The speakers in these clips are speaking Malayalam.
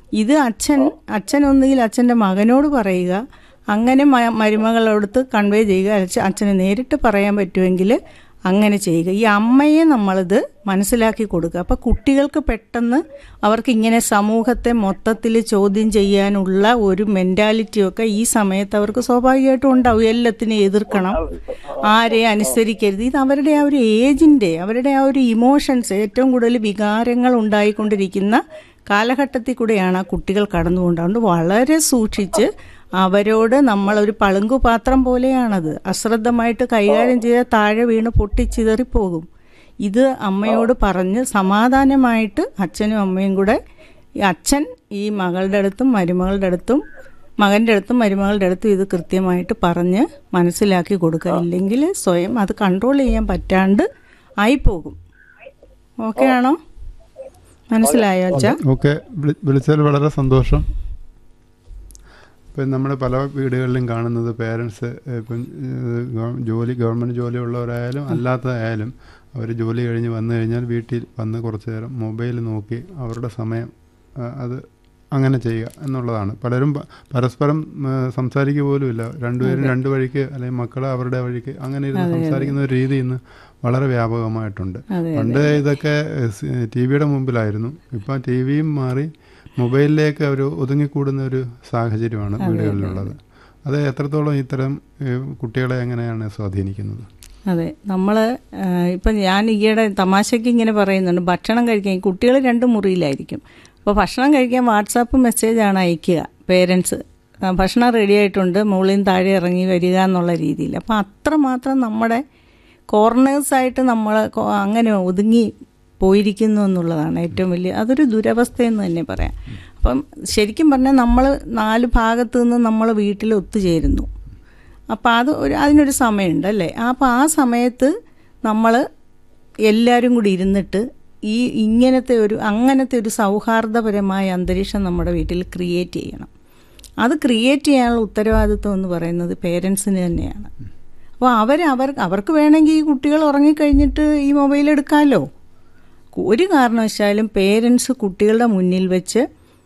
ഇത് അച്ഛൻ അച്ഛൻ ഒന്നുകിൽ അച്ഛൻ്റെ മകനോട് പറയുക അങ്ങനെ മ- മരുമകളോടുത്ത് കൺവേ ചെയ്യുക അച്ഛ- അച്ഛന് നേരിട്ട് പറയാൻ പറ്റുമെങ്കിൽ അങ്ങനെ ചെയ്യുക ഈ അമ്മയെ നമ്മളിത് മനസ്സിലാക്കി കൊടുക്കുക അപ്പോൾ കുട്ടികൾക്ക് പെട്ടെന്ന് അവർക്ക് ഇങ്ങനെ സമൂഹത്തെ മൊത്തത്തിൽ ചോദ്യം ചെയ്യാനുള്ള ഒരു മെൻറ്റാലിറ്റിയൊക്കെ ഈ സമയത്ത് അവർക്ക് സ്വാഭാവികമായിട്ടും ഉണ്ടാവും എല്ലാത്തിനെയും എതിർക്കണം ആരെയും അനുസരിക്കരുത് ഇത് അവരുടെ ആ ഒരു ഏജിൻ്റെ അവരുടെ ആ ഒരു ഇമോഷൻസ് ഏറ്റവും കൂടുതൽ വികാരങ്ങൾ ഉണ്ടായിക്കൊണ്ടിരിക്കുന്ന കാലഘട്ടത്തിൽ കൂടെയാണ് ആ കുട്ടികൾ കടന്നുകൊണ്ട് അതുകൊണ്ട് വളരെ സൂക്ഷിച്ച് അവരോട് നമ്മളൊരു പളുങ്കു പാത്രം പോലെയാണത് അശ്രദ്ധമായിട്ട് കൈകാര്യം ചെയ്താൽ താഴെ വീണ് പൊട്ടിച്ചിതറിപ്പോകും ഇത് അമ്മയോട് പറഞ്ഞ് സമാധാനമായിട്ട് അച്ഛനും അമ്മയും കൂടെ ഈ അച്ഛൻ ഈ മകളുടെ അടുത്തും മരുമകളുടെ അടുത്തും മകൻ്റെ അടുത്തും മരുമകളുടെ അടുത്തും ഇത് കൃത്യമായിട്ട് പറഞ്ഞ് മനസ്സിലാക്കി കൊടുക്കുക ഇല്ലെങ്കിൽ സ്വയം അത് കൺട്രോൾ ചെയ്യാൻ പറ്റാണ്ട് ആയിപ്പോകും ഓക്കെ ആണോ മനസ്സിലായോ അച്ഛാ ഓക്കെ വിളിച്ചതിൽ വളരെ സന്തോഷം ഇപ്പം നമ്മൾ പല വീടുകളിലും കാണുന്നത് പേരൻസ് ഇപ്പം ഏഹ്, ഗവ- ജോലി ഗവൺമെൻറ് ജോലിയുള്ളവരായാലും അല്ലാത്തതായാലും അവർ ജോലി കഴിഞ്ഞ് വന്നു കഴിഞ്ഞാൽ വീട്ടിൽ വന്ന് കുറച്ച് നേരം മൊബൈൽ നോക്കി അവരുടെ സമയം ആ, അത് അങ്ങനെ ചെയ്യുക എന്നുള്ളതാണ് പലരും പ- പരസ്പരം ആ, സംസാരിക്കുക പോലുമില്ല രണ്ടുപേരും രണ്ട് വഴിക്ക് അല്ലെങ്കിൽ മക്കൾ അവരുടെ വഴിക്ക് അങ്ങനെ ഇരുന്ന് സംസാരിക്കുന്ന ഒരു രീതി ഇന്ന് വളരെ വ്യാപകമായിട്ടുണ്ട് അതെ പണ്ട് ഇതൊക്കെ ടി വിയുടെ മുമ്പിലായിരുന്നു ഇപ്പം ടി വിയും മാറി മൊബൈലിലേക്ക് അവർ ഒതുങ്ങിക്കൂടുന്ന ഒരു സാഹചര്യമാണ് വീടുകളിലുള്ളത് അത് എത്രത്തോളം ഇത്തരം ഏഹ്, കുട്ടികളെ എങ്ങനെയാണ് സ്വാധീനിക്കുന്നത് അതെ നമ്മൾ ഇപ്പം ഞാൻ ഈയിടെ തമാശയ്ക്ക് ഇങ്ങനെ പറയുന്നുണ്ട് ഭക്ഷണം കഴിക്കാൻ കുട്ടികൾ രണ്ട് മുറിയിലായിരിക്കും അപ്പോൾ ഭക്ഷണം കഴിക്കാൻ വാട്സാപ്പ് മെസ്സേജാണ് അയക്കുക പേരൻസ് ഭക്ഷണം റെഡി ആയിട്ടുണ്ട് മുകളിൽ നിന്ന് താഴെ ഇറങ്ങി വരിക എന്നുള്ള രീതിയിൽ അപ്പോൾ അത്രമാത്രം നമ്മുടെ കോർണേഴ്സായിട്ട് നമ്മൾ അങ്ങനെ ഒതുങ്ങി പോയിരിക്കുന്നു എന്നുള്ളതാണ് ഏറ്റവും വലിയ അതൊരു ദുരവസ്ഥയെന്ന് തന്നെ പറയാം അപ്പം ശരിക്കും പറഞ്ഞാൽ നമ്മൾ നാല് ഭാഗത്തു നിന്ന് നമ്മൾ വീട്ടിൽ ഒത്തുചേരുന്നു അപ്പോൾ അത് ഒരു അതിനൊരു സമയമുണ്ട് അല്ലേ അപ്പോൾ ആ സമയത്ത് നമ്മൾ എല്ലാവരും കൂടി ഇരുന്നിട്ട് ഈ ഇങ്ങനത്തെ ഒരു അങ്ങനത്തെ ഒരു സൗഹാർദ്ദപരമായ അന്തരീക്ഷം നമ്മുടെ വീട്ടിൽ ക്രിയേറ്റ് ചെയ്യണം അത് ക്രിയേറ്റ് ചെയ്യാനുള്ള ഉത്തരവാദിത്വം എന്ന് പറയുന്നത് പേരൻസിന് തന്നെയാണ് അപ്പോൾ അവർ അവർ അവർക്ക് വേണമെങ്കിൽ ഈ കുട്ടികൾ ഉറങ്ങിക്കഴിഞ്ഞിട്ട് ഈ മൊബൈൽ എടുക്കാമല്ലോ ഒരു കാരണവശാലും പേരൻസ് കുട്ടികളുടെ മുന്നിൽ വെച്ച്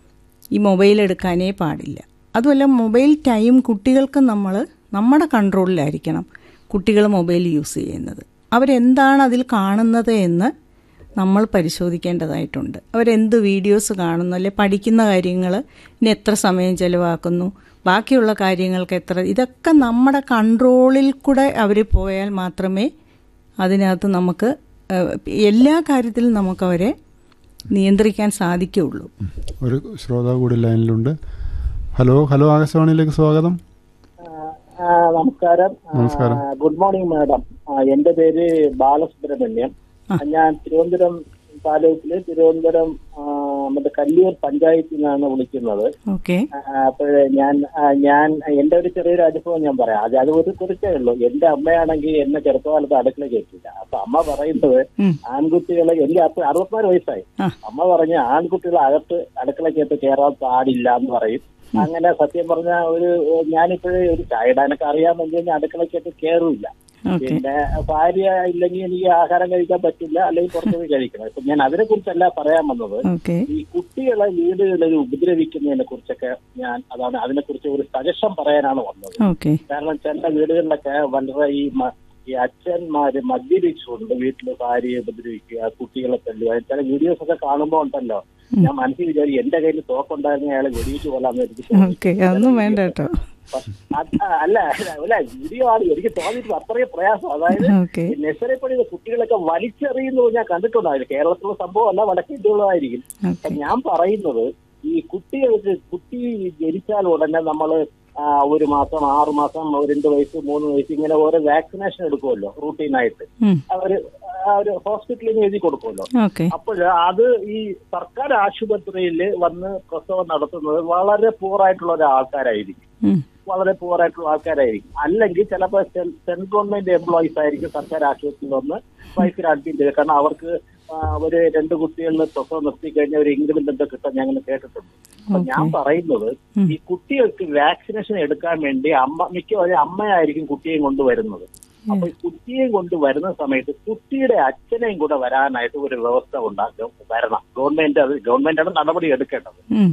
ഈ മൊബൈൽ എടുക്കാനേ പാടില്ല അതുമല്ല മൊബൈൽ ടൈം കുട്ടികൾക്ക് നമ്മൾ നമ്മുടെ കൺട്രോളിലായിരിക്കണം കുട്ടികൾ മൊബൈൽ യൂസ് ചെയ്യുന്നത് അവരെന്താണ് അതിൽ കാണുന്നത് എന്ന് നമ്മൾ പരിശോധിക്കേണ്ടതായിട്ടുണ്ട് അവരെന്ത് വീഡിയോസ് കാണുന്നു അല്ലെ പഠിക്കുന്ന കാര്യങ്ങൾ ഇനി എത്ര സമയം ചിലവാക്കുന്നു ബാക്കിയുള്ള കാര്യങ്ങൾക്ക് എത്ര ഇതൊക്കെ നമ്മുടെ കൺട്രോളിൽ കൂടെ അവർ പോയാൽ മാത്രമേ അതിനകത്ത് നമുക്ക് ഏഹ്, എല്ലാ കാര്യത്തിലും നമുക്കവരെ നിയന്ത്രിക്കാൻ സാധിക്കുകയുള്ളൂ ഒരു ശ്രോതാവ് കൂടി ലൈനിലുണ്ട് ഹലോ ഹലോ ആകാശവാണിയിലേക്ക് സ്വാഗതം ആ, നമസ്കാരം ആ, നമസ്കാരം. ഗുഡ് മോർണിംഗ് മാഡം ആ, എന്റെ പേര് ബാലസുബ്രഹ്മണ്യം ഞാൻ തിരുവനന്തപുരം താലൂക്കില് തിരുവനന്തപുരം ആ, മറ്റേ കല്ലിയൂർ പഞ്ചായത്തിൽ നിന്നാണ് വിളിക്കുന്നത് ഓക്കെ അപ്പോഴേ ഞാൻ ആ, ഞാൻ എന്റെ ഒരു ചെറിയൊരു അനുഭവം ഞാൻ പറയാം അത് അത് ഒരു കുറിച്ചേ ഉള്ളൂ എന്റെ അമ്മയാണെങ്കിൽ എന്നെ ചെറുപ്പകാലത്ത് അടുക്കള കയറ്റില്ല അപ്പൊ അമ്മ പറയുന്നത് ഉം. ആൺകുട്ടികളെ എനിക്ക് അപ്പൊ അറുപത്തിനാല് വയസ്സായി ആ. അമ്മ പറഞ്ഞ ആൺകുട്ടികൾ അകത്ത് അടുക്കളക്കകത്ത് കയറാൻ പാടില്ല എന്ന് പറയും അങ്ങനെ സത്യം പറഞ്ഞ ഒരു ഞാനിപ്പോഴേ ഒരു ചായ ഇടാനൊക്കെ അറിയാമെങ്കിൽ ഞാൻ അടുക്കളക്കകത്ത് കയറില്ല ഓക്കെ പിന്നെ ഭാര്യ ഇല്ലെങ്കിൽ എനിക്ക് ആഹാരം കഴിക്കാൻ പറ്റില്ല അല്ലെങ്കിൽ പുറത്തുപോയി കഴിക്കണം ഇപ്പൊ ഞാൻ അതിനെ കുറിച്ചല്ല പറയാൻ വന്നത് ഓക്കെ ഈ കുട്ടികളെ വീടുകളിൽ ഉപദ്രവിക്കുന്നതിനെ കുറിച്ചൊക്കെ ഞാൻ അതാണ് അതിനെക്കുറിച്ച് ഒരു സജഷൻ പറയാനാണ് വന്നത് ഓക്കെ കാരണം ചില വീടുകളിലൊക്കെ വളരെ ഈ മ- ഈ അച്ഛന്മാര് മദ്യപിച്ചുകൊണ്ട് വീട്ടില് ഭാര്യയെ ഉപദ്രവിക്കുക കുട്ടികളെ തല്ലുക ചില വീഡിയോസ് ഒക്കെ കാണുമ്പോ ഉണ്ടല്ലോ ഞാൻ മനസ്സിൽ വിചാരിക്കും എന്റെ കയ്യിൽ തോക്കുണ്ടായിരുന്ന അയാളെ വെടിവെച്ച് കൊല്ലാന്ന് എനിക്ക് തോന്നി. ഓക്കെ അതൊന്നും വേണ്ട കേട്ടോ അത് അല്ല അല്ല വീഡിയോ ആണ് എനിക്ക് തോന്നിയിട്ട് അത്രയും പ്രയാസം അതായത് ഓക്കെ നെസറിപ്പടി കുട്ടികളൊക്കെ വലിച്ചെറിയുന്നത് ഞാൻ കണ്ടിട്ടുണ്ടായിരുന്നു കേരളത്തിലുള്ള സംഭവം അല്ല വടക്കേറ്റുള്ളതായിരിക്കും ഓക്കെ ഞാൻ പറയുന്നത് ഈ കുട്ടികൾക്ക് കുട്ടി ജനിച്ചാൽ ഉടനെ നമ്മൾ ഒരു മാസം ആറു മാസം രണ്ട് വയസ്സ് മൂന്ന് വയസ്സ് ഇങ്ങനെ ഓരോ വാക്സിനേഷൻ എടുക്കുമല്ലോ റൂട്ടീനായിട്ട് ഉം. അവര് ആ ഒരു ഹോസ്പിറ്റലിൽ നിന്ന് എഴുതി കൊടുക്കുമല്ലോ ഓക്കെ അപ്പോൾ അത് ഈ സർക്കാർ ആശുപത്രിയിൽ വന്ന് പ്രസവം നടത്തുന്നത് വളരെ പൂറായിട്ടുള്ള ഒരു ആൾക്കാരായിരിക്കും ഉം. വളരെ പൂർ ആയിട്ടുള്ള ആൾക്കാരായിരിക്കും അല്ലെങ്കിൽ ചിലപ്പോൾ സെൻട്രൽ ഗവൺമെന്റ് എംപ്ലോയീസ് ആയിരിക്കും സർക്കാർ ആശുപത്രിയിൽ വന്ന് വയസ്സിൽ അഡ്മിറ്റ് ചെയ്ത് കാരണം അവർക്ക് ആ, ഒരു രണ്ട് കുട്ടികളിൽ പ്രസവം നിർത്തി കഴിഞ്ഞാൽ ഒരു ഇൻക്രിമെന്റ് എന്താ കിട്ടാൻ ഞാൻ അങ്ങനെ കേട്ടിട്ടുണ്ട് അപ്പൊ ഞാൻ പറയുന്നത് ഉം. ഈ കുട്ടികൾക്ക് വാക്സിനേഷൻ എടുക്കാൻ വേണ്ടി അമ്മ മിക്കവാറും അമ്മയായിരിക്കും കുട്ടിയെയും കൊണ്ടുവരുന്നത് അപ്പൊ ഈ കുട്ടിയെയും കൊണ്ട് വരുന്ന സമയത്ത് കുട്ടിയുടെ അച്ഛനെയും കൂടെ വരാനായിട്ട് ഒരു വ്യവസ്ഥ ഉണ്ടാക്കും വരണം ഗവൺമെന്റ് അത് ഗവൺമെന്റാണ് നടപടി എടുക്കേണ്ടത് ഉം.